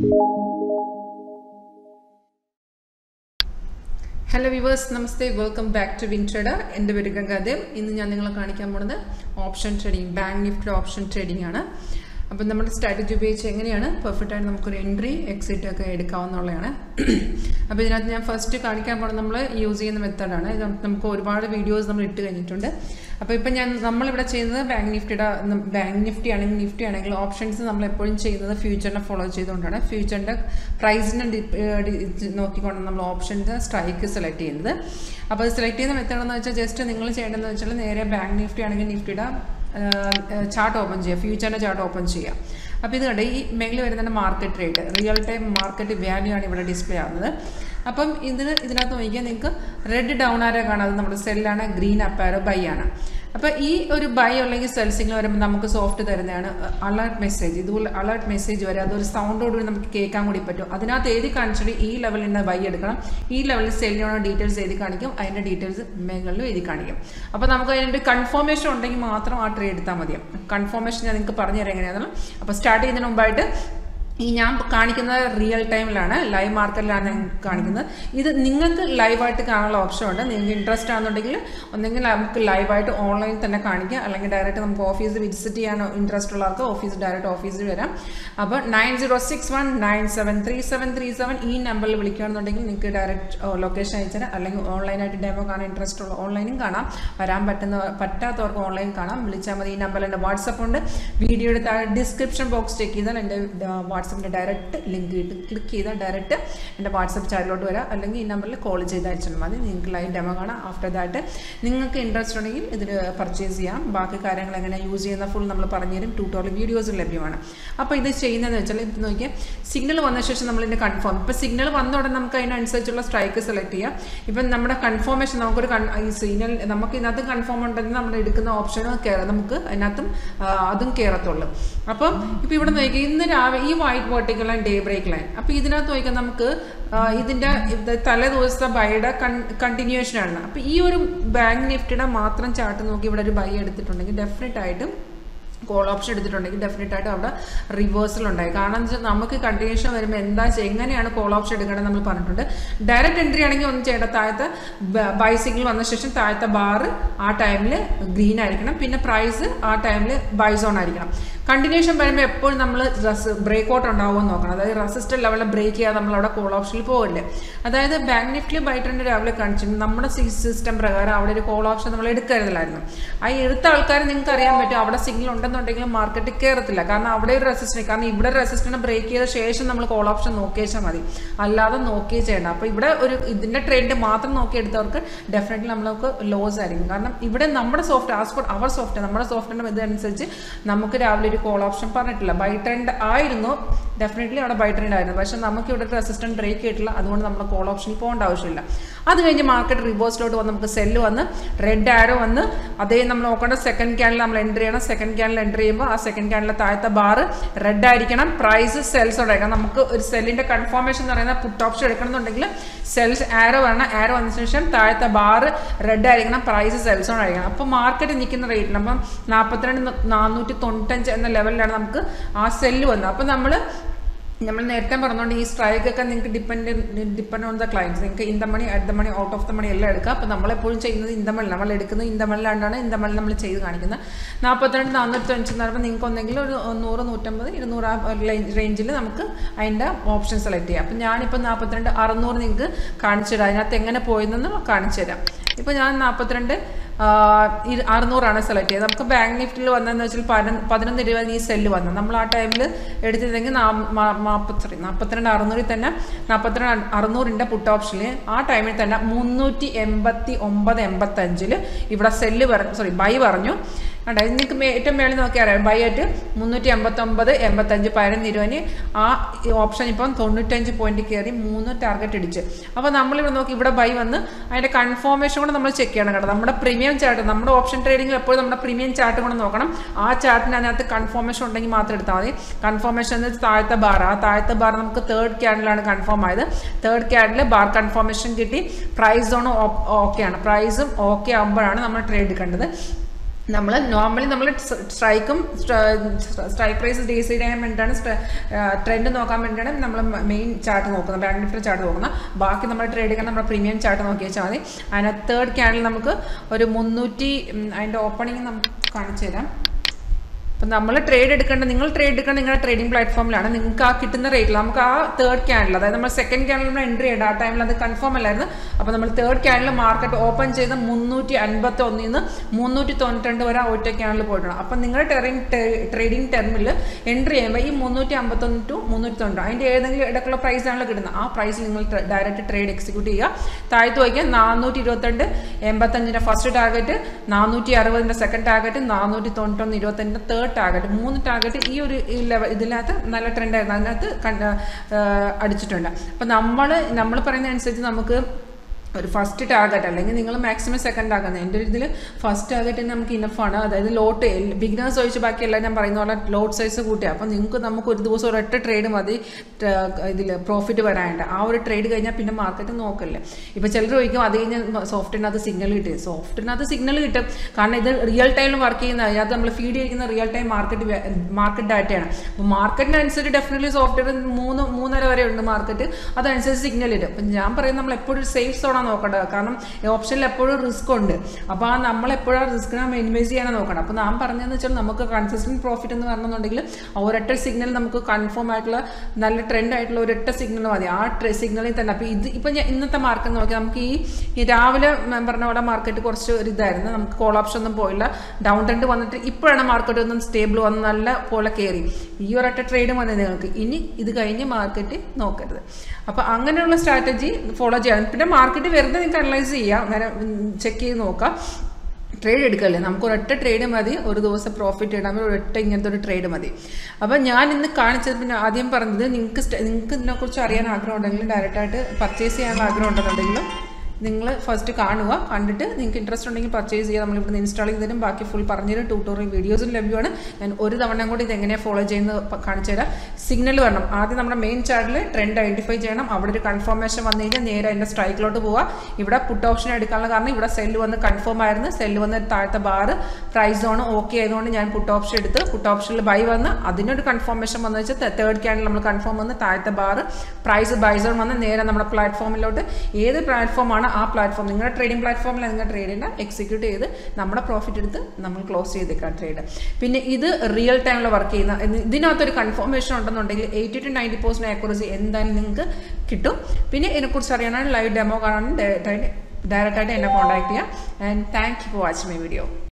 hello viewers നമസ്തേ welcome back to win trader എൻ്റെ പേര് ഗംഗാദേവ് ഇന്ന് ഞാൻ നിങ്ങളെ കാണിക്കാൻ പോകുന്നത് option trading bank Nifty option trading ആണ് അപ്പം നമ്മുടെ സ്ട്രാറ്റജി ഉപയോഗിച്ച് എങ്ങനെയാണ് പെർഫെക്റ്റ് ആയിട്ട് നമുക്കൊരു എൻട്രി എക്സിറ്റ് ഒക്കെ എടുക്കാവുന്നതാണ് അപ്പോൾ ഇതിനകത്ത് ഞാൻ ഫസ്റ്റ് കാണിക്കാൻ പോകുന്നത് നമ്മൾ യൂസ് ചെയ്യുന്ന മെത്തേഡാണ് ഇത് നമുക്ക് ഒരുപാട് വീഡിയോസ് നമ്മൾ ഇട്ട് കഴിഞ്ഞിട്ടുണ്ട് അപ്പോൾ ഇപ്പം ഞാൻ നമ്മളിവിടെ ചെയ്യുന്നത് ബാങ്ക് നിഫ്റ്റിയുടെ ബാങ്ക് നിഫ്റ്റി ആണെങ്കിൽ നിഫ്റ്റി ആണെങ്കിൽ ഓപ്ഷൻസ് നമ്മൾ എപ്പോഴും ചെയ്യുന്നത് ഫ്യൂച്ചറിനെ ഫോളോ ചെയ്തുകൊണ്ടാണ് ഫ്യൂച്ചറിൻ്റെ പ്രൈസിനെ നോക്കിക്കൊണ്ട് നമ്മൾ ഓപ്ഷൻ്റെ സ്ട്രൈക്ക് സെലക്ട് ചെയ്യുന്നത് അപ്പോൾ സെലക്ട് ചെയ്യുന്ന മെത്തേഡ് എന്ന് വെച്ചാൽ ജസ്റ്റ് നിങ്ങൾ ചെയ്യേണ്ടതെന്ന് വെച്ചാൽ നേരെ ബാങ്ക് നിഫ്റ്റി ആണെങ്കിൽ നിഫ്റ്റിയുടെ ചാർട്ട് ഓപ്പൺ ചെയ്യുക ഫ്യൂച്ചറിൻ്റെ ചാർട്ട് ഓപ്പൺ ചെയ്യുക അപ്പോൾ ഇത് കണ്ട് ഈ മേളിൽ വരുന്ന market rate real time market value ആണ് ഇവിടെ ഡിസ്പ്ലേ ആവുന്നത് അപ്പം ഇതിന് ഇതിനകത്ത് നോക്കിയാൽ നിങ്ങൾക്ക് റെഡ് ഡൗൺ ആരോ കാണാം അത് നമ്മുടെ സെല്ലാണ് ഗ്രീൻ അപ്പ് ആരോ ബൈ ആണ് അപ്പോൾ ഈ ഒരു ബൈ അല്ലെങ്കിൽ സെൽ സിഗ്നൽ വരുമ്പോൾ നമുക്ക് സോഫ്റ്റ് തരുന്നതാണ് അലേർട്ട് മെസ്സേജ് ഇതുപോലെ അലേർട്ട് മെസ്സേജ് വരെ അതൊരു സൗണ്ടോടുകൂടി നമുക്ക് കേൾക്കാൻ കൂടി പറ്റും അതിനകത്ത് എഴുതി കാണിച്ചിട്ട് ഈ ലെവലിൽ നിന്ന് ബൈ എടുക്കണം ഈ ലെവലിൽ സെല്ലിനുള്ള ഡീറ്റെയിൽസ് എഴുതി കാണിക്കും അതിൻ്റെ ഡീറ്റെയിൽസ് മേഖലയിലും എഴുതി കാണിക്കും അപ്പോൾ നമുക്ക് അതിൻ്റെ കൺഫർമേഷൻ ഉണ്ടെങ്കിൽ മാത്രം ആ ട്രേഡ് എടുത്താൽ മതി കൺഫർമേഷൻ ഞാൻ നിങ്ങൾക്ക് പറഞ്ഞു തരാം എങ്ങനെയാണെന്ന് അപ്പോൾ സ്റ്റാർട്ട് ചെയ്യുന്നതിന് മുമ്പായിട്ട് ഈ ഞാൻ കാണിക്കുന്നത് റിയൽ ടൈമിലാണ് ലൈവ് മാർക്കറ്റിലാണ് ഞാൻ കാണിക്കുന്നത് ഇത് നിങ്ങൾക്ക് ലൈവായിട്ട് കാണാനുള്ള ഓപ്ഷൻ ഉണ്ട് നിങ്ങൾക്ക് ഇൻട്രസ്റ്റ് ആണെന്നുണ്ടെങ്കിൽ ഒന്നെങ്കിൽ നമുക്ക് ലൈവായിട്ട് ഓൺലൈനിൽ തന്നെ കാണിക്കാം അല്ലെങ്കിൽ ഡയറക്റ്റ് നമുക്ക് ഓഫീസ് വിസിറ്റ് ചെയ്യാൻ ഇൻട്രസ്റ്റ് ഉള്ളവർക്ക് ഓഫീസ് ഡയറക്റ്റ് ഓഫീസിൽ വരാം അപ്പോൾ nine zero six one nine seven three seven three seven ഈ നമ്പറിൽ വിളിക്കുകയാണെന്നുണ്ടെങ്കിൽ നിങ്ങൾക്ക് ഡയറക്റ്റ് ലൊക്കേഷൻ അയച്ചുതരാം അല്ലെങ്കിൽ ഓൺലൈനായിട്ട് ഡെമോ കാണാൻ ഇൻട്രസ്റ്റ് ഉള്ള ഓൺലൈനും കാണാം വരാൻ പറ്റുന്ന പറ്റാത്തവർക്ക് ഓൺലൈൻ കാണാം വിളിച്ചാൽ മതി ഈ നമ്പറിൽ എൻ്റെ വാട്സപ്പ് ഉണ്ട് വീഡിയോയുടെ താഴെ ഡിസ്ക്രിപ്ഷൻ ബോക്സ് ചെക്ക് ചെയ്താൽ എൻ്റെ വാട്സപ്പ് വാട്സപ്പിൻ്റെ ഡയറക്റ്റ് ലിങ്ക് ഇട്ട് ക്ലിക്ക് ചെയ്താൽ ഡയറക്റ്റ് എൻ്റെ വാട്സപ്പ് ചാനലിലോട്ട് വരാം അല്ലെങ്കിൽ ഈ നമ്പറിൽ കോൾ ചെയ്ത് അയച്ചാൽ മതി നിങ്ങൾക്ക് ലൈവ് ഡെമോ കാണാം ആഫ്റ്റർ ദാറ്റ് നിങ്ങൾക്ക് ഇൻട്രസ്റ്റ് ഉണ്ടെങ്കിൽ ഇതിൽ പർച്ചേസ് ചെയ്യാം ബാക്കി കാര്യങ്ങൾ എങ്ങനെ യൂസ് ചെയ്യുന്ന ഫുൾ നമ്മൾ പറഞ്ഞുതരും ട്യൂട്ടോറിയൽ വീഡിയോസ് ലഭ്യമാണ് അപ്പോൾ ഇത് ചെയ്യുന്നതെന്ന് വെച്ചാൽ ഇത് നോക്കിയാൽ സിഗ്നൽ വന്ന ശേഷം നമ്മൾ ഇതിൻ്റെ കൺഫേം ഇപ്പോൾ സിഗ്നൽ വന്ന ഉടനെ നമുക്ക് അതിനനുസരിച്ചുള്ള സ്ട്രൈക്ക് സെലക്ട് ചെയ്യാം ഇപ്പം നമ്മുടെ കൺഫർമേഷൻ നമുക്കൊരു ഈ സിഗ്നൽ നമുക്ക് ഇതിനകത്ത് കൺഫേം ഉണ്ടെങ്കിൽ നമ്മൾ എടുക്കുന്ന ഓപ്ഷനും കയറാം നമുക്ക് അതിനകത്തും അതും കയറത്തുള്ളൂ അപ്പം ഇപ്പോൾ ഇവിടെ നോക്കി ഇന്ന് രാവിലെ ഈ white vertical line day break line അപ്പോൾ ഇതിനകത്ത് നോക്കിയാൽ നമുക്ക് ഇതിൻ്റെ തലേ ദിവസത്തെ ബൈയുടെ കൺ കണ്ടിന്യൂഷൻ ആണ് അപ്പോൾ ഈ ഒരു ബാങ്ക് നിഫ്റ്റിയുടെ മാത്രം ചാർട്ട് നോക്കി ഇവിടെ ഒരു ബൈ എടുത്തിട്ടുണ്ടെങ്കിൽ ഡെഫിനറ്റ് ആയിട്ടും കോൾ ഓപ്ഷൻ എടുത്തിട്ടുണ്ടെങ്കിൽ ഡെഫിനറ്റ് ആയിട്ട് അവിടെ റിവേഴ്സൽ ഉണ്ടായി കാരണം വെച്ചാൽ നമുക്ക് കണ്ടിന്യൂഷൻ വരുമ്പോൾ എന്താ ചെയ്യുക എങ്ങനെയാണ് കോൾ ഓപ്ഷൻ എടുക്കേണ്ടത് നമ്മൾ പറഞ്ഞിട്ടുണ്ട് ഡയറക്റ്റ് എൻട്രി ആണെങ്കിൽ ഒന്നും ചെയ്യേണ്ട താഴത്തെ ബൈ സിഗ്നൽ വന്ന ശേഷം താഴത്തെ ബാറ് ആ ടൈമിൽ ഗ്രീൻ ആയിരിക്കണം പിന്നെ പ്രൈസ് ആ ടൈമിൽ ബൈ സോൺ ആയിരിക്കണം കണ്ടിന്യൂഷൻ വരുമ്പോൾ എപ്പോഴും നമ്മൾ റസ് ബ്രേക്ക് ഔട്ട് ഉണ്ടാവുമെന്ന് നോക്കണം അതായത് റെസിസ്റ്റർ ലെവലിൽ ബ്രേക്ക് ചെയ്യാതെ നമ്മൾ അവിടെ കോൾ ഓപ്ഷനിൽ പോകില്ലേ അതായത് ബാങ്ക് നിഫ്റ്റിൽ ബൈ ട്രെൻഡ് രാവിലെ കാണിച്ചിട്ടുണ്ട് നമ്മുടെ സിസ്റ്റം പ്രകാരം അവിടെ ഒരു കോൾ ഓപ്ഷൻ നമ്മൾ എടുക്കരുതില്ലായിരുന്നു ആ എടുത്ത ആൾക്കാർ നിങ്ങൾക്ക് അറിയാൻ പറ്റും അവിടെ സിഗ്നൽ ഉണ്ടെന്നുണ്ടെങ്കിൽ മാർക്കറ്റ് കയറത്തില്ല കാരണം അവിടെ ഒരു റെസിസ്റ്റൻ കാരണം ഇവിടെ റെസിസ്റ്ററിനെ ബ്രേക്ക് ചെയ്ത ശേഷം നമ്മൾ കോൾ ഓപ്ഷൻ നോക്കിയേച്ചാൽ മതി അല്ലാതെ നോക്കിയേ ചെയ്യണം അപ്പോൾ ഇവിടെ ഒരു ഇതിൻ്റെ ട്രെൻഡ് മാത്രം നോക്കിയെടുത്തവർക്ക് ഡെഫിനറ്റ്ലി നമ്മൾക്ക് ലോസ് ആയിരിക്കും കാരണം ഇവിടെ നമ്മുടെ soft as for our soft നമ്മുടെ സോഫ്റ്റിൻ്റെ ഇതനുസരിച്ച് നമുക്ക് രാവിലെ ഒരു കോൾ ഓപ്ഷൻ പറഞ്ഞിട്ടില്ല ബൈ ട്രെൻഡ് ആയിരുന്നു ഡെഫിനറ്റ്ലി അവിടെ ബൈ ട്രെൻഡ് ആയിരുന്നു പക്ഷേ നമുക്ക് ഇവിടെ റെസിസ്റ്റൻറ്റ് ബ്രേക്ക് ചെയ്തിട്ടില്ല അതുകൊണ്ട് നമ്മൾ കോൾ ഓപ്ഷനിൽ പോകേണ്ട ആവശ്യമില്ല അത് കഴിഞ്ഞ് മാർക്കറ്റ് റിവേഴ്സിലോട്ട് വന്ന് നമുക്ക് സെല്ല് വന്ന് റെഡ് ആരോ വന്ന് അതേ നമ്മൾ നോക്കേണ്ട സെക്കൻഡ് ക്യാനിൽ നമ്മൾ എൻ്റർ ചെയ്യണം സെക്കൻഡ് ക്യാനിൽ എൻ്റർ ചെയ്യുമ്പോൾ ആ സെക്കൻഡ് ക്യാനിലെ താഴത്തെ ബാർ റെഡ് ആയിരിക്കണം പ്രൈസ് സെൽസ് ഉണ്ടായിരിക്കണം നമുക്ക് ഒരു സെല്ലിൻ്റെ കൺഫർമേഷൻ എന്ന് പറയുന്ന പുട്ട് ഓപ്ഷൻ എടുക്കണമെന്നുണ്ടെങ്കിൽ സെൽസ് ആരോ വരണം ആരോ വന്ന ശേഷം താഴത്തെ ബാർ റെഡ് ആയിരിക്കണം പ്രൈസ് സെൽസ് ആയിരിക്കണം അപ്പോൾ മാർക്കറ്റ് നിൽക്കുന്ന റേറ്റിൽ അപ്പം നാൽപ്പത്തിരണ്ട് നാനൂറ്റി തൊണ്ണൂറ്റഞ്ച് എന്ന ലെവലിലാണ് നമുക്ക് ആ സെല്ല് വന്നത് അപ്പോൾ നമ്മൾ നമ്മൾ നേരത്തെ പറഞ്ഞുകൊണ്ട് ഈ സ്ട്രൈക്ക് ഒക്കെ നിങ്ങൾക്ക് depend depend on the clients നിങ്ങൾക്ക് in the money at the money out of the money എല്ലാം എടുക്കുക അപ്പോൾ നമ്മളെപ്പോഴും ചെയ്യുന്നത് ഇൻ ദ മണി നമ്മൾ എടുക്കുന്നത് ഇൻ ദ മണിലാണ്ടാണ് ഇൻ ദ മണി നമ്മൾ ചെയ്ത് കാണിക്കുന്നത് നാൽപ്പത്തിരണ്ട് നാനൂറ്റി അഞ്ച് എന്ന് പറയുമ്പോൾ നിങ്ങൾക്ക് ഒന്നെങ്കിൽ ഒരു നൂറ് നൂറ്റമ്പത് ഇരുന്നൂറ് ആ റേഞ്ചിൽ നമുക്ക് അതിൻ്റെ ഓപ്ഷൻ സെലക്ട് ചെയ്യാം അപ്പോൾ ഞാനിപ്പോൾ നാൽപ്പത്തിരണ്ട് അറുന്നൂറ് നിങ്ങൾക്ക് കാണിച്ചു തരാം അതിനകത്ത് എങ്ങനെ പോയെന്ന് കാണിച്ചു തരാം ഇപ്പോൾ ഞാൻ നാൽപ്പത്തിരണ്ട് അറുന്നൂറാണ് സെലക്ട് ചെയ്തത് നമുക്ക് ബാങ്ക് നിഫ്റ്റിൽ വന്നതെന്ന് വെച്ചാൽ പതിനൊന്ന് പതിനൊന്ന് ഇരുപതിന് ഈ സെല്ല് വന്നു നമ്മൾ ആ ടൈമിൽ എടുത്തിരുന്നെങ്കിൽ നാൽപ്പത്തി സോറി നാൽപ്പത്തിരണ്ട് അറുന്നൂറിൽ തന്നെ നാൽപ്പത്തിരണ്ട് അറുന്നൂറിൻ്റെ പുട്ട് ഓപ്ഷനിൽ ആ ടൈമിൽ തന്നെ മുന്നൂറ്റി എൺപത്തി ഒമ്പത് എൺപത്തഞ്ചിൽ ഇവിടെ സെല്ല് പറഞ്ഞു സോറി ബൈ പറഞ്ഞു കണ്ടോ നിങ്ങൾക്ക് ഏറ്റവും മേളിൽ നോക്കി അറിയാം ബൈ ആയിട്ട് മുന്നൂറ്റി എൺപത്തൊമ്പത് എൺപത്തഞ്ച് പതിനൊന്ന് ഇരുപതിന് ആ ഓപ്ഷൻ ഇപ്പം തൊണ്ണൂറ്റഞ്ച് പോയിന്റ് കയറി മൂന്ന് ടാർഗറ്റ് അടിച്ച് അപ്പോൾ നമ്മളിവിടെ നോക്കി ഇവിടെ ബൈ വന്ന് അതിൻ്റെ കൺഫർമേഷൻ കൂടെ നമ്മൾ ചെക്ക് ചെയ്യണം കേട്ടോ നമ്മുടെ പ്രീമിയം ചാർട്ട് നമ്മുടെ ഓപ്ഷൻ ട്രേഡിംഗിൽ എപ്പോഴും നമ്മുടെ പ്രീമിയം ചാർട്ട് കൂടെ നോക്കണം ആ ചാർട്ടിന് അതിനകത്ത് കൺഫർമേഷൻ ഉണ്ടെങ്കിൽ മാത്രം എടുത്താൽ മതി കൺഫർമേഷൻ എന്ന് താഴത്തെ ബാർ ആ താഴത്തെ ബാർ നമുക്ക് തേർഡ് ക്യാൻഡിലാണ് കൺഫേം ആയത് തേർഡ് ക്യാൻഡിൽ ബാർ കൺഫർമേഷൻ കിട്ടി പ്രൈസ് സോൺ ഓക്കെയാണ് പ്രൈസും ഓക്കെ ആകുമ്പോഴാണ് നമ്മൾ ട്രേഡ് എടുക്കേണ്ടത് നമ്മൾ നോർമലി നമ്മൾ സ്ട്രൈക്കും സ്ട്രൈക്ക് പ്രൈസ് ഡിസൈഡ് ചെയ്യാൻ വേണ്ടിയിട്ടാണ് ട്രെൻഡ് നോക്കാൻ വേണ്ടിയിട്ടാണ് നമ്മൾ മെയിൻ ചാർട്ട് നോക്കുന്നത് ബാങ്ക് നിഫ്റ്റി ചാർട്ട് നോക്കുന്നത് ബാക്കി നമ്മൾ ട്രേഡ് ചെയ്യാൻ നമ്മുടെ പ്രീമിയം ചാർട്ട് നോക്കി വെച്ചാൽ മതി അതിനകത്ത് തേർഡ് ക്യാൻഡിൽ നമുക്ക് ഒരു മുന്നൂറ്റി അതിൻ്റെ ഓപ്പണിങ് നമുക്ക് കാണിച്ചു തരാം അപ്പം നമ്മൾ ട്രേഡ് എടുക്കേണ്ട നിങ്ങൾ ട്രേഡ് എടുക്കേണ്ട നിങ്ങളുടെ ട്രേഡിംഗ് പ്ലാറ്റ്ഫോമിലാണ് നിങ്ങൾക്ക് ആ കിട്ടുന്ന റേറ്റിൽ നമുക്ക് ആ തേർഡ് ക്യാൻഡിൽ അതായത് നമ്മൾ സെക്കൻഡ് ക്യാൻഡിൽ നമ്മൾ എൻട്രി ചെയ്യേണ്ട ആ ടൈമിൽ അത് കൺഫേം അല്ലായിരുന്നു അപ്പോൾ നമ്മൾ തേർഡ് ക്യാൻഡിൽ മാർക്കറ്റ് ഓപ്പൺ ചെയ്ത് മുന്നൂറ്റി അൻപത്തി ഒന്നിൽ നിന്ന് മുന്നൂറ്റി തൊണ്ണൂറ്റി വരെ ഒറ്റ ക്യാൻഡിൽ പോയിട്ടുണ്ട് അപ്പം നിങ്ങളുടെ ടെറിങ് ട്രേഡിംഗ് ടെർമിൽ എൻട്രി ചെയ്യുമ്പോൾ ഈ മുന്നൂറ്റി അമ്പത്തൊന്ന് ടു മുന്നൂറ്റി തൊണ്ണൂറ് അതിൻ്റെ ഏതെങ്കിലും ഇടയ്ക്കുള്ള പ്രൈസാണല്ലോ കിട്ടുന്നത് ആ പ്രൈസിൽ നിങ്ങൾ ഡയറക്റ്റ് ട്രേഡ് എക്സിക്യൂട്ട് ചെയ്യുക താഴ്ത്തു വയ്ക്കുക നാനൂറ്റി ഇരുപത്തിരണ്ട് എൺപത്തഞ്ചിൻ്റെ ഫസ്റ്റ് ടാർഗറ്റ് നാനൂറ്റി അറുപതിൻ്റെ സെക്കൻഡ് ടാർഗറ്റ് നാനൂറ്റി തൊണ്ണൂറ്റൊന്ന് ഇരുപത്തഞ്ചിൻ്റെ തേർഡ് ടാർഗറ്റ് മൂന്ന് ടാർഗറ്റ് ഈ ഒരു ഈ ലെവൽ ഇതിനകത്ത് നല്ല ട്രെൻഡായിരുന്നു അതിനകത്ത് കണ്ട അടിച്ചിട്ടുണ്ട് അപ്പം നമ്മൾ നമ്മൾ പറയുന്ന അനുസരിച്ച് നമുക്ക് ഒരു ഫസ്റ്റ് ടാർഗറ്റ് അല്ലെങ്കിൽ നിങ്ങൾ മാക്സിമം സെക്കൻഡ് ആക്കുന്നത് എൻ്റെ ഒരു ഇതിൽ ഫസ്റ്റ് ടാർഗറ്റ് നമുക്ക് ഇനഫാണ് അതായത് ലോട്ട് ബിഗിനേഴ്സ് ഒഴിച്ച് ബാക്കി എല്ലാം ഞാൻ പറയുന്ന പോലെ ലോട്ട് സൈസ് കൂട്ടുക അപ്പോൾ നിങ്ങൾക്ക് നമുക്ക് ഒരു ദിവസം ഒരൊറ്റ ട്രേഡ് മതി ഇതിൽ പ്രോഫിറ്റ് വരാനുണ്ട് ആ ഒരു ട്രേഡ് കഴിഞ്ഞാൽ പിന്നെ മാർക്കറ്റ് നോക്കല്ലേ ഇപ്പോൾ ചിലർ ചോദിക്കും അത് കഴിഞ്ഞാൽ സോഫ്റ്റിനകത്ത് സിഗ്നൽ കിട്ടും സോഫ്റ്റിനകത്ത് സിഗ്നൽ കിട്ടും കാരണം ഇത് റിയൽ ടൈമിൽ വർക്ക് ചെയ്യുന്ന അതിനകത്ത് നമ്മൾ ഫീഡ് ചെയ്യുന്ന റിയൽ ടൈം മാർക്കറ്റ് മാർക്കറ്റ് ഡാറ്റയാണ് അപ്പോൾ മാർക്കറ്റിനനുസരിച്ച് ഡെഫിനറ്റ്ലി സോഫ്റ്റ്വെയർ മൂന്ന് മൂന്നര വരെ ഉണ്ട് മാർക്കറ്റ് അതനുസരിച്ച് സിഗ്നൽ ഇടും അപ്പം ഞാൻ പറയുന്നത് നമ്മൾ എപ്പോഴും സേഫ് സോണാണ് നോക്കേണ്ടത് കാരണം ഓപ്ഷനിൽ എപ്പോഴും റിസ്ക് ഉണ്ട് അപ്പോൾ ആ നമ്മൾ എപ്പോഴും ആ റിസ്കിനെ മിനിമൈസ് ചെയ്യാനാണ് നോക്കണം അപ്പോൾ നാം പറഞ്ഞതെന്ന് വെച്ചാൽ നമുക്ക് കൺസിസ്റ്റൻറ്റ് പ്രോഫിറ്റ് എന്ന് പറഞ്ഞെന്നുണ്ടെങ്കിൽ ഒരൊറ്റ സിഗ്നൽ നമുക്ക് കൺഫേം ആയിട്ടുള്ള നല്ല ട്രെൻഡ് ആയിട്ടുള്ള ഒരൊറ്റ സിഗ്നൽ മതി ആ സിഗ്നലിൽ തന്നെ അപ്പോൾ ഇത് ഇപ്പം ഞാൻ ഇന്നത്തെ മാർക്കറ്റ് നോക്കി നമുക്ക് ഈ ഈ രാവിലെ ഞാൻ പറഞ്ഞ പോലെ മാർക്കറ്റ് കുറച്ച് ഒരു ഇതായിരുന്നു നമുക്ക് കോൾ ഓപ്ഷൻ ഒന്നും പോയില്ല ഡൗൺ ട്രെൻഡ് വന്നിട്ട് ഇപ്പോഴാണ് മാർക്കറ്റ് ഒന്നും സ്റ്റേബിൾ വന്ന് നല്ല പോലെ കയറി ഈ ഒരൊറ്റ ട്രേഡ് മതി നിങ്ങൾക്ക് ഇനി ഇത് കഴിഞ്ഞ് മാർക്കറ്റ് നോക്കരുത് അപ്പോൾ അങ്ങനെയുള്ള സ്ട്രാറ്റജി ഫോളോ ചെയ്യാൻ പിന്നെ മാർക്കറ്റ് വെറുതെ നിങ്ങൾക്ക് അനലൈസ് ചെയ്യാം അങ്ങനെ ചെക്ക് ചെയ്ത് നോക്കാം ട്രേഡ് എടുക്കല്ലേ നമുക്ക് ഒരൊറ്റ ട്രേഡ് മതി ഒരു ദിവസം പ്രോഫിറ്റ് ഇടാൻ ഒരൊറ്റ ഇങ്ങനത്തെ ഒരു ട്രേഡ് മതി അപ്പോൾ ഞാൻ ഇന്ന് കാണിച്ചത് പിന്നെ ആദ്യം പറഞ്ഞത് നിങ്ങൾക്ക് നിങ്ങൾക്ക് ഇതിനെക്കുറിച്ച് അറിയാൻ ആഗ്രഹം ഉണ്ടെങ്കിൽ ഡയറക്റ്റായിട്ട് പർച്ചേസ് ചെയ്യാനുള്ള ആഗ്രഹം ഉണ്ടെന്നുണ്ടെങ്കിലും നിങ്ങൾ ഫസ്റ്റ് കാണുക കണ്ടിട്ട് നിങ്ങൾക്ക് ഇൻട്രസ്റ്റ് ഉണ്ടെങ്കിൽ പർച്ചേസ് ചെയ്യുക നമ്മളിവിടെ ഇൻസ്റ്റാൾ ചെയ്തതിനും ബാക്കി ഫുൾ പറഞ്ഞുതരും ട്യൂട്ടോറിയൽ വീഡിയോസും ലഭ്യമാണ് ഞാൻ ഒരു തവണ കൂടി ഇത് എങ്ങനെ ഫോളോ ചെയ്യുന്നത് കാണിച്ചു തരാം സിഗ്നൽ വരണം ആദ്യം നമ്മുടെ മെയിൻ ചാർട്ടിൽ ട്രെൻഡ് ഐഡൻറ്റിഫൈ ചെയ്യണം അവിടെ ഒരു കൺഫർമേഷൻ വന്നു കഴിഞ്ഞാൽ നേരെ അതിൻ്റെ സ്ട്രൈക്കിലോട്ട് പോവുക ഇവിടെ പുട്ട് ഓപ്ഷൻ എടുക്കാനുള്ള കാരണം ഇവിടെ സെല്ല് വന്ന് കൺഫേം ആയിരുന്നു സെല്ല് വന്ന് താഴത്തെ ബാർ പ്രൈസ് സോൺ ഓക്കെ ആയതുകൊണ്ട് ഞാൻ പുട്ട് ഓപ്ഷൻ എടുത്ത് പുട്ട് ഓപ്ഷനിൽ ബൈ വന്ന് അതിനൊരു കൺഫർമേഷൻ വന്നു വെച്ചാൽ തേർഡ് ക്യാൻഡിൽ നമ്മൾ കൺഫേം വന്ന് താഴത്തെ ബാർ പ്രൈസ് ബൈ സോൺ വന്ന് നേരെ നമ്മുടെ പ്ലാറ്റ്ഫോമിലോട്ട് ഏത് പ്ലാറ്റ്ഫോമാണ് ആ പ്ലാറ്റ്ഫോം നിങ്ങളുടെ ട്രേഡിംഗ് പ്ലാറ്റ്ഫോമിൽ നിങ്ങൾ ട്രേഡ് ചെയ്യേണ്ട എക്സിക്യൂട്ട് ചെയ്ത് നമ്മുടെ പ്രോഫിറ്റ് എടുത്ത് നമ്മൾ ക്ലോസ് ചെയ്തേക്കാം ട്രേഡ് പിന്നെ ഇത് റിയൽ ടൈമിൽ വർക്ക് ചെയ്യുന്ന ഇതിനകത്തൊരു കൺഫർമേഷൻ ഉണ്ടെന്നുണ്ടെങ്കിൽ eighty two ninety percent accuracy എന്തായാലും നിങ്ങൾക്ക് കിട്ടും പിന്നെ ഇതിനെക്കുറിച്ച് അറിയാനാണ് ലൈവ് ഡെമോ കാണാൻ ഡയറക്റ്റായിട്ട് എന്നെ കോൺടാക്ട് ചെയ്യാം and thank you for watching my video